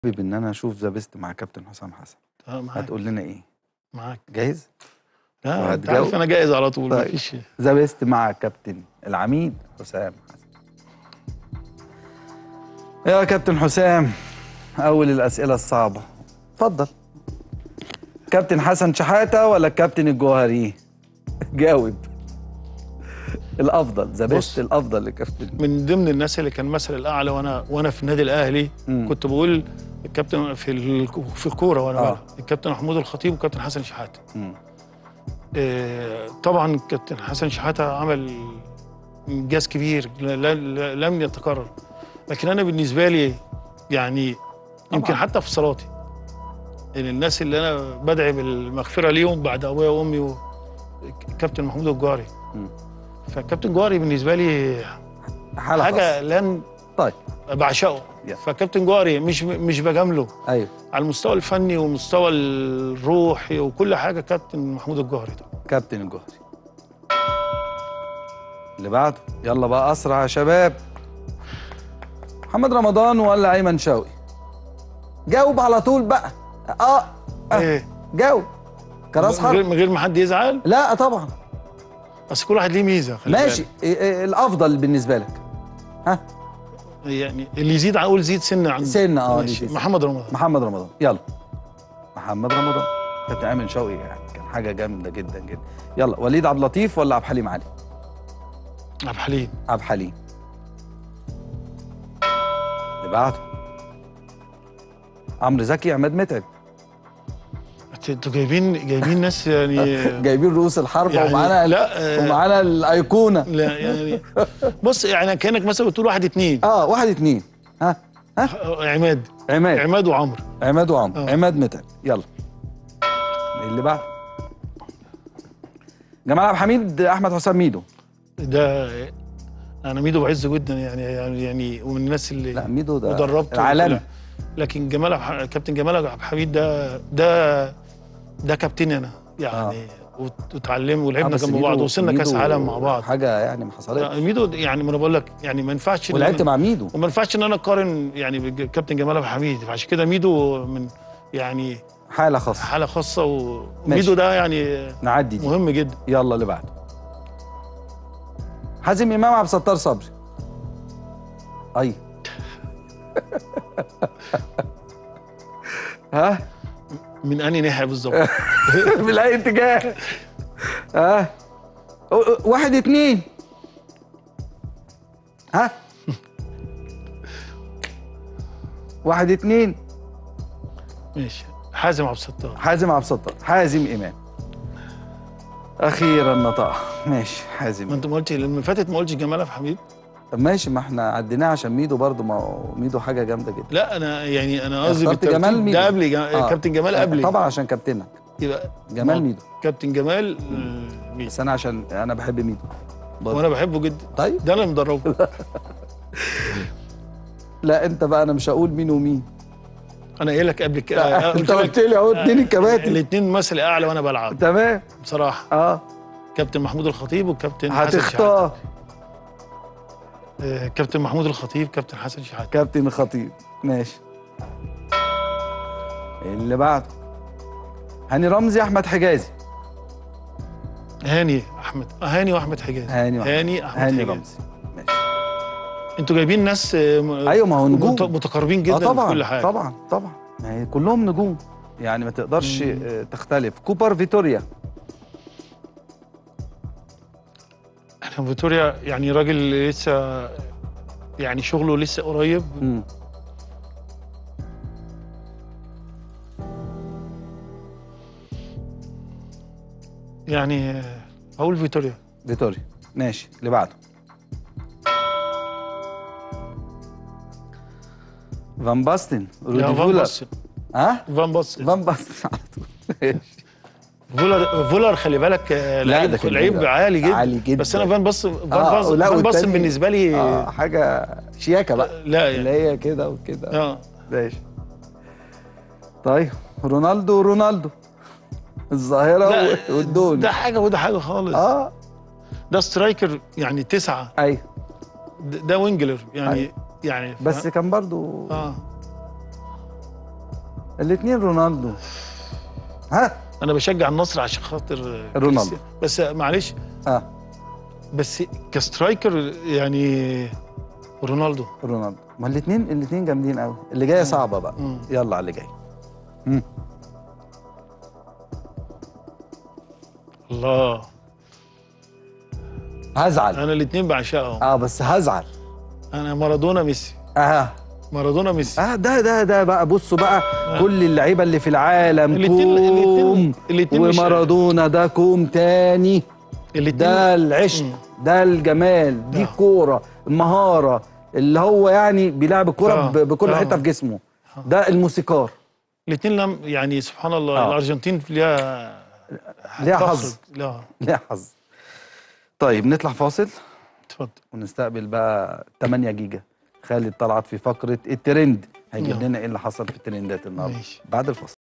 حابب ان انا اشوف ذا بيست مع كابتن حسام حسن اه معاك هتقول لنا ايه معاك جاهز لا انت وهتجاوب؟ عارف انا جاهز على طول طيب. مفيش ذا بيست مع كابتن العميد حسام حسن يا كابتن حسام اول الاسئله الصعبه اتفضل كابتن حسن شحاته ولا الكابتن الجوهري جاوب الافضل ذا بص. بيست الافضل لكابتن من ضمن الناس اللي كان مثل الاعلى وانا وانا في النادي الاهلي مم. كنت بقول الكابتن في ال- في الكوره وانا آه. بلعب الكابتن محمود الخطيب والكابتن حسن شحاته مم. آه، طبعا الكابتن حسن شحاته عمل انجاز كبير لا- لا- لا- لم يتكرر لكن انا بالنسبه لي يعني يمكن طبعاً. حتى في صلاتي ان الناس اللي انا بدعي بالمغفره ليهم بعد ابويا وامي و- الكابتن محمود الجوهري مم. فالكابتن جوهري بالنسبه لي حاله حاجه خاصة. لن طيب بعشقه Yeah. فكابتن جوهري مش مش بجامله ايوه على المستوى الفني والمستوى الروحي وكل حاجه كابتن محمود الجوهري ده كابتن الجوهري اللي بعده يلا بقى اسرع يا شباب محمد رمضان ولا ايمن شوقي جاوب على طول بقى اه, آه. ايه جاوب كراس من غير حرب من غير ما حد يزعل لا طبعا بس كل واحد ليه ميزه خلي ماشي بالك. إيه إيه الافضل بالنسبه لك ها يعني اللي يزيد عن اقول زيد سنه عن سن اه ماشي. دي- دي- محمد رمضان محمد رمضان يلا محمد رمضان كابتن ايمن شوقي يعني كان حاجه جامده جدا جدا يلا وليد عبد اللطيف ولا عبد الحليم علي عبد الحليم عبد الحليم اللي بعده عمرو زكي عماد متعب أنت- انتوا جايبين جايبين ناس يعني جايبين رؤوس الحرب يعني ومعانا لا آه، ومعانا الايقونه لا يعني بص يعني كانك مثلا بتقول واحد اتنين اه واحد اتنين ها عماد عماد عماد وعمرو عماد وعمرو آه. عماد متعب يلا اللي بعده جمال عبد الحميد احمد حسام ميدو ده انا ميدو بعزه جدا يعني يعني يعني ومن الناس اللي لا ميدو ده ودربته العالمي وكل- لكن جمال عبد- كابتن جمال عبد الحميد ده ده ده كابتني انا يعني وت- وتعلم آه، ولعبنا بس جنب ميدو- بعض وصلنا كاس ميدو عالم مع بعض حاجه يعني ما حصلتش لا، ميدو يعني ما انا بقول لك يعني ما ينفعش إن ولعبت أنا- مع ميدو وما ينفعش ان انا اقارن يعني بكابتن جمال عبد الحميد فعشان كده ميدو من يعني حاله خاصه حاله خاصه و- ماشي. وميدو ده يعني نعدي دي مهم جدا يلا اللي بعده حازم امام عبد الستار صبري اي ها من انهي ناحيه بالظبط من اي اتجاه ها أو- أو- واحد اتنين ها واحد اتنين ماشي حازم عبد الستار حازم عبد الستار حازم امام اخيرا نطقها ماشي ما حازم انت ما قلتش اللي فاتت ما قلتش جمال عبد الحميد طب ماشي ما احنا عديناه عشان ميدو برضه ما هو ميدو حاجه جامده جدا لا انا يعني انا قصدي اخترت بالترتيب جمال ميدو. ده قبلي جم... آه. كابتن جمال قبلي طبعا عشان كابتنك يبقى جمال ما- ميدو كابتن جمال آه، ميدو بس انا عشان انا بحب ميدو برضه. وانا بحبه جدا طيب ده انا مدربه لا انت بقى انا مش هقول مين ومين انا قايل لك قبل لا، كده انت قلت لي اهو اديني الكباتن الاثنين مثل اعلى وانا بلعب تمام بصراحه اه كابتن محمود الخطيب والكابتن حسن شحاته هتختار آه، كابتن محمود الخطيب كابتن حسن شحاته كابتن الخطيب ماشي اللي بعده هاني رمزي احمد حجازي هاني احمد آه، هاني واحمد حجاز هاني وأحمد. هاني احمد هاني حجاز رمزي ماشي انتوا جايبين ناس آه، م- ايوه ما هو نجوم مت- متقاربين جدا اه طبعا في كل حاجه طبعا طبعا ما هي كلهم نجوم يعني ما تقدرش مم. آه، تختلف كوبر فيتوريا احنا فيتوريا يعني راجل لسه يعني شغله لسه قريب مم. يعني آه، هقول فيتوريا فيتوريا ماشي اللي بعده فان باستن يا رودي فان فولر باستن ها فان باستن فان باستن على طول ماشي. فولر فولر خلي بالك آه، لا، لعيب ده كان لعيب جامد. عالي جدا عالي جدا. بس انا فان باستن فان آه، باستن لا، فان باستن والتاني- بالنسبه لي اه حاجه شياكه بقى لا اللي يعني هي كده وكده اه ماشي طيب رونالدو ورونالدو الظاهره لا، والدون ده حاجه وده حاجه خالص اه ده سترايكر يعني تسعه ايوه ده ده وينجلر يعني أيوة. يعني بس كان برضو اه الاثنين رونالدو ها انا بشجع النصر عشان خاطر رونالدو. كريستيانو. بس معلش اه بس كسترايكر يعني رونالدو رونالدو ما الاثنين الاثنين جامدين قوي اللي جايه صعبه بقى مم. يلا على اللي جاي مم. الله هزعل انا الاثنين بعشقهم اه بس هزعل انا مارادونا ميسي اه مارادونا ميسي اه ده ده ده بقى بصوا بقى كل اللعيبه اللي في العالم الاتنين- كوم الاتنين- الاتنين مش- ومارادونا ده كوم تاني الاثنين ده العشق مم. ده الجمال دي آه. الكوره المهاره اللي هو يعني بيلعب الكوره آه. ب- بكل آه. حته في جسمه ده الموسيقار الاثنين لم يعني سبحان الله آه. الارجنتين ليها ليها فخر. حظ لا ليها حظ طيب نطلع فاصل اتفضل ونستقبل بقى 8 جيجا خالد طلعت في فقره الترند هيجيب نعم. لنا ايه اللي حصل في الترندات النهارده ماشي. بعد الفاصل